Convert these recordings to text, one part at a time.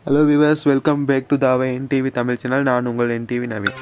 hello viewers welcome back to தாவா NDTV Tamil channel நான் உங்கள் என்டிவி நவீன்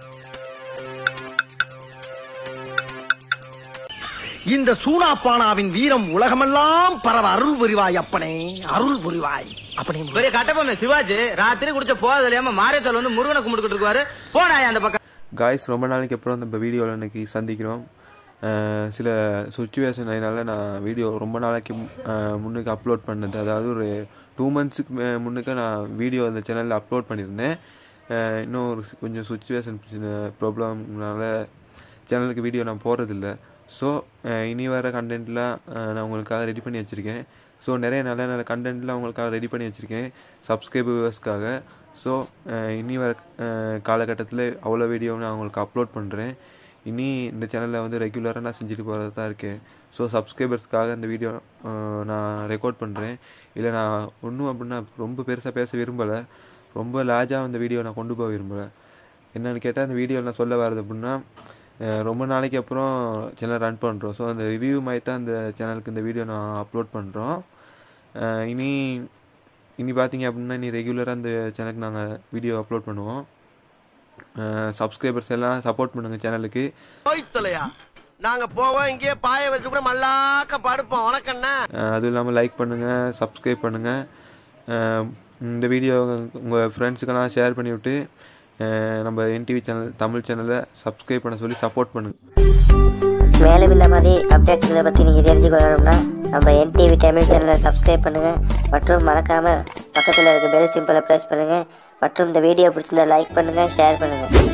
இந்த சூனாப்பானாவின் வீரம் உலகமெல்லாம் பரவ அருள் புரிவாய் அப்பனே அருள் புரிவாய் அப்பனே பெரிய கட்டபொம்மை சிவாஜி ராத்திரி குடிச்ச போதல் இல்லாம மாரியத்தல் வந்து முருகனை கும்பிட்டுக்கிட்டு இருக்காரு போனாய் அந்த பக்கம் காய்ஸ் ரொம்ப நாளைக்கு அப்புறம் நம்ம வீடியோவில் இன்னைக்கு சந்திக்கிறோம் அஹ் சில சுச்சுவேஷன் அதனால நான் வீடியோ ரொம்ப நாளைக்கு மு- அஹ் முன்னுக்கு அப்லோட் பண்ணது அதாவது ஒரு டூ மந்த்ஸுக்கு முன்னுக்கு நான் வீடியோ அந்த சேனலில் அப்லோட் பண்ணியிருந்தேன் அஹ் இன்னும் ஒரு சி- கொஞ்சம் சுச்சுவேஷன் ப்ராப்ளம்னால சேனலுக்கு வீடியோ நான் போடுறதில்ல ஸோ இனி வர கண்டென்ட்லாம் நான் உங்களுக்காக ரெடி பண்ணி வச்சுருக்கேன் ஸோ நிறைய நல்ல நல்ல கண்டென்ட்லாம் உங்களுக்காக ரெடி பண்ணி வச்சுருக்கேன் சப்ஸ்கிரைபர்ஸ்க்காக ஸோ இனி வர காலகட்டத்தில் அவ்வளோ வீடியோ நான் உங்களுக்கு அப்லோட் பண்ணுறேன் இனி இந்த சேனலில் வந்து ரெகுலராக நான் செஞ்சுட்டு போகிறது தான் இருக்கேன் ஸோ சப்ஸ்கிரைபர்ஸ்க்காக இந்த வீடியோ நான் ரெக்கார்ட் பண்ணுறேன் இல்லை நான் ஒன்றும் அப்படின்னா ரொம்ப பெருசாக பேச விரும்பலை ரொம்ப லாஜாக அந்த வீடியோ நான் கொண்டு போக விரும்பலை என்னன்னு கேட்டால் அந்த வீடியோ நான் சொல்ல வரது அப்படின்னா அஹ் ரொம்ப நாளைக்கு அப்புறம் சேனல் ரன் பண்ணுறோம் ஸோ அந்த ரிவ்யூ மாதிரி தான் அந்த சேனலுக்கு இந்த வீடியோ நான் அப்லோட் பண்ணுறோம் இனி இனி பார்த்தீங்க அப்படின்னா இனி ரெகுலராக அந்த சேனலுக்கு நாங்கள் வீடியோ அப்லோட் பண்ணுவோம் சப்ஸ்கிரைபர்ஸ் எல்லாம் சப்போர்ட் பண்ணுங்கள் சேனலுக்கு போய்த்தலையா நாங்க போவோம் இங்கேயே பாய வச்சு கூட மல்லாக்க படுப்போம் வணக்கண்ணா அஹ் அதுவும் இல்லாமல் லைக் பண்ணுங்கள் சப்ஸ்கிரைப் பண்ணுங்கள் இந்த வீடியோ உங்கள் ஃப்ரெண்ட்ஸுக்கெல்லாம் ஷேர் பண்ணி விட்டு அஹ் நம்ம என்டிவி சேனல் தமிழ் சேனலை சப்ஸ்கிரைப் பண்ண சொல்லி சப்போர்ட் பண்ணுங்கள் மேலும் இந்த மாதிரி அப்டேட்களை பற்றி நீங்கள் தெரிஞ்சுக்கொள்ளணும்னா நம்ம என்டிவி தமிழ் சேனலை சப்ஸ்கிரைப் பண்ணுங்கள் மற்றும் மறக்காமல் பக்கத்தில் இருக்க பெல் சிம்பிளை ப்ரெஸ் பண்ணுங்கள் மற்றும் இந்த வீடியோ பிடிச்சிருந்தா லைக் பண்ணுங்கள் ஷேர் பண்ணுங்கள்